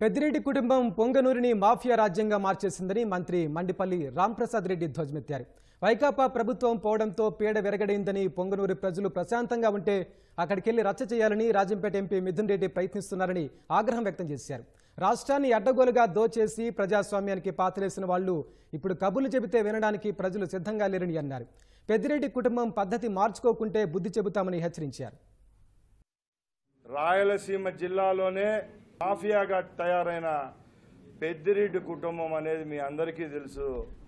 పెద్దిరెడ్డి కుటుంబం పొంగనూరిని మాఫియా రాజ్యంగా మార్చేసిందని మంత్రి మండిపల్లి రాంప్రసాద్ రెడ్డి ధ్వజమెత్తారు వైకాపా ప్రభుత్వం పోవడంతో పీడ విరగడైందని పొంగనూరు ప్రజలు ప్రశాంతంగా ఉంటే అక్కడికెళ్లి రచ్చ చేయాలని రాజంపేట ఎంపీ మిథున్ రెడ్డి ప్రయత్నిస్తున్నారని ఆగ్రహం వ్యక్తం చేశారు రాష్ట్రాన్ని అడ్డగోలుగా దోచేసి ప్రజాస్వామ్యానికి పాతలేసిన వాళ్ళు ఇప్పుడు కబుర్లు చెబితే వినడానికి ప్రజలు సిద్ధంగా లేరని అన్నారు పెద్దిరెడ్డి కుటుంబం పద్ధతి మార్చుకోకుంటే బుద్ధి చెబుతామని హెచ్చరించారు రాయలసీమ జిల్లాలోనే మాఫియాగా తయారైన పెద్దిరెడ్డి కుటుంబం అనేది మీ అందరికీ తెలుసు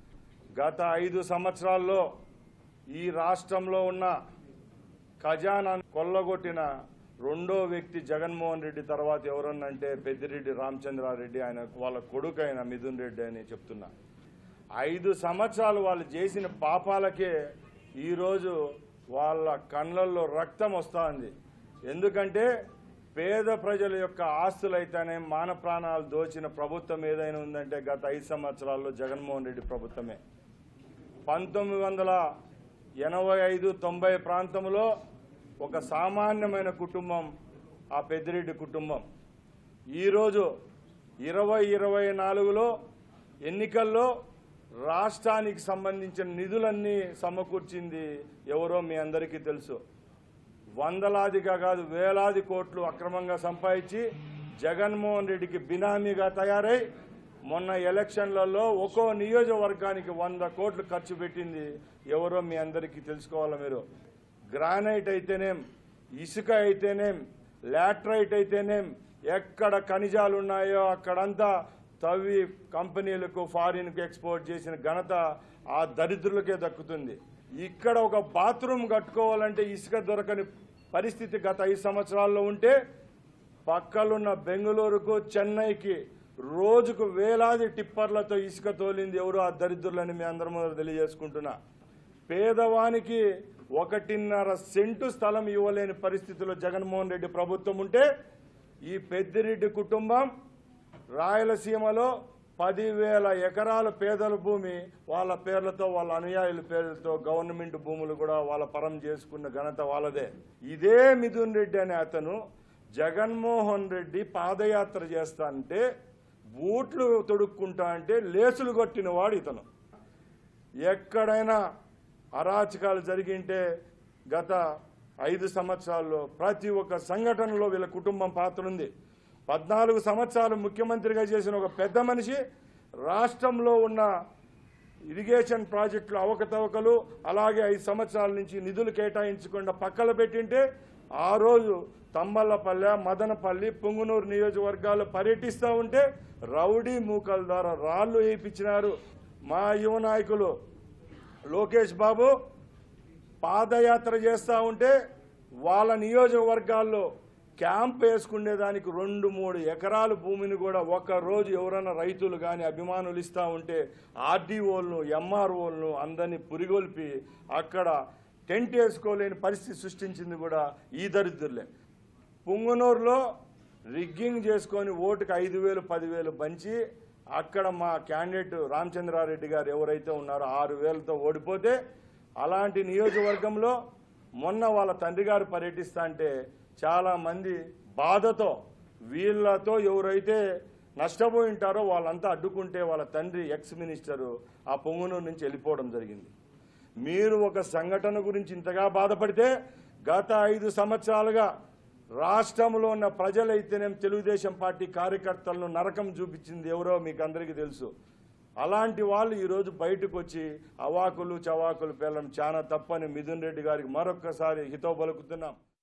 గత ఐదు సంవత్సరాల్లో ఈ రాష్ట్రంలో ఉన్న ఖజానా కొల్లగొట్టిన రెండో వ్యక్తి జగన్మోహన్ రెడ్డి తర్వాత ఎవరన్నంటే పెద్దిరెడ్డి రామచంద్రారెడ్డి ఆయన వాళ్ళ కొడుకు అయిన మిథున్ రెడ్డి అని చెప్తున్నా ఐదు సంవత్సరాలు వాళ్ళు చేసిన పాపాలకే ఈరోజు వాళ్ళ కళ్ళల్లో రక్తం వస్తూ ఉంది ఎందుకంటే పేద ప్రజల యొక్క ఆస్తులైతేనే మాన ప్రాణాలు దోచిన ప్రభుత్వం ఏదైనా ఉందంటే గత ఐదు సంవత్సరాల్లో జగన్మోహన్ రెడ్డి ప్రభుత్వమే పంతొమ్మిది వందల ఎనభై ఐదు తొంభై ప్రాంతంలో ఒక సామాన్యమైన కుటుంబం ఆ పెద్దిరెడ్డి కుటుంబం ఈరోజు ఇరవై ఇరవై నాలుగులో ఎన్నికల్లో రాష్ట్రానికి సంబంధించిన నిధులన్నీ సమకూర్చింది ఎవరో మీ అందరికీ తెలుసు వందలాదిగా కాదు వేలాది కోట్లు అక్రమంగా సంపాదించి జగన్మోహన్ రెడ్డికి బినామీగా తయారై మొన్న ఎలక్షన్లలో ఒక్కో నియోజకవర్గానికి వంద కోట్లు ఖర్చు పెట్టింది ఎవరో మీ అందరికీ తెలుసుకోవాలి మీరు గ్రానైట్ అయితేనేం ఇసుక అయితేనేం లాట్రైట్ అయితేనేం ఎక్కడ ఖనిజాలు ఉన్నాయో అక్కడంతా తవ్వి కంపెనీలకు ఫారిన్కు ఎక్స్పోర్ట్ చేసిన ఘనత ఆ దరిద్రులకే దక్కుతుంది ఇక్కడ ఒక బాత్రూమ్ కట్టుకోవాలంటే ఇసుక దొరకని పరిస్థితి గత ఐదు సంవత్సరాల్లో ఉంటే పక్కలున్న బెంగళూరుకు చెన్నైకి రోజుకు వేలాది టిప్పర్లతో ఇసుక తోలింది ఎవరు ఆ దరిద్రులని మీ అందరి ముందర తెలియజేసుకుంటున్నా పేదవానికి ఒకటిన్నర సెంటు స్థలం ఇవ్వలేని పరిస్థితిలో జగన్మోహన్ రెడ్డి ప్రభుత్వం ఉంటే ఈ పెద్దిరెడ్డి కుటుంబం రాయలసీమలో పదివేల ఎకరాల పేదల భూమి వాళ్ళ పేర్లతో వాళ్ళ అనుయాయుల పేర్లతో గవర్నమెంట్ భూములు కూడా వాళ్ళ పరం చేసుకున్న ఘనత వాళ్ళదే ఇదే మిథున్ రెడ్డి అనే అతను జగన్మోహన్ రెడ్డి పాదయాత్ర చేస్తా అంటే బూట్లు తొడుక్కుంటా అంటే లేసులు కొట్టిన వాడు ఇతను ఎక్కడైనా అరాచకాలు జరిగింటే గత ఐదు సంవత్సరాల్లో ప్రతి ఒక్క సంఘటనలో వీళ్ళ కుటుంబం పాత్ర ఉంది పద్నాలుగు సంవత్సరాలు ముఖ్యమంత్రిగా చేసిన ఒక పెద్ద మనిషి రాష్ట్రంలో ఉన్న ఇరిగేషన్ ప్రాజెక్టులు అవకతవకలు అలాగే ఐదు సంవత్సరాల నుంచి నిధులు కేటాయించకుండా పక్కన పెట్టింటే ఆ రోజు తమ్మల్లపల్లె మదనపల్లి పుంగునూరు నియోజకవర్గాలు పర్యటిస్తూ ఉంటే రౌడీ మూకల ద్వారా రాళ్లు వేయించినారు మా యువ నాయకులు లోకేష్ బాబు పాదయాత్ర చేస్తూ ఉంటే వాళ్ళ నియోజకవర్గాల్లో క్యాంప్ వేసుకునేదానికి రెండు మూడు ఎకరాల భూమిని కూడా ఒక రోజు ఎవరైనా రైతులు కానీ అభిమానులు ఇస్తూ ఉంటే ఆర్డీఓలను ఎంఆర్ఓలను అందరినీ పురిగొల్పి అక్కడ టెంట్ వేసుకోలేని పరిస్థితి సృష్టించింది కూడా ఈ దరిద్రులే పుంగనూరులో రిగ్గింగ్ చేసుకొని ఓటుకు ఐదు వేలు పదివేలు పంచి అక్కడ మా క్యాండిడేట్ రామచంద్రారెడ్డి గారు ఎవరైతే ఉన్నారో ఆరు వేలతో ఓడిపోతే అలాంటి నియోజకవర్గంలో మొన్న వాళ్ళ తండ్రి గారు పర్యటిస్తా అంటే చాలా మంది బాధతో వీళ్ళతో ఎవరైతే నష్టపోయి ఉంటారో వాళ్ళంతా అడ్డుకుంటే వాళ్ళ తండ్రి ఎక్స్ మినిస్టరు ఆ పొంగునూరు నుంచి వెళ్ళిపోవడం జరిగింది మీరు ఒక సంఘటన గురించి ఇంతగా బాధపడితే గత ఐదు సంవత్సరాలుగా రాష్ట్రంలో ఉన్న ప్రజలైతేనేం తెలుగుదేశం పార్టీ కార్యకర్తలను నరకం చూపించింది ఎవరో మీకు అందరికీ తెలుసు అలాంటి వాళ్ళు ఈరోజు బయటకు వచ్చి అవాకులు చవాకులు పేలడం చాలా తప్పని మిథున్ రెడ్డి గారికి మరొక్కసారి హితవు పలుకుతున్నాం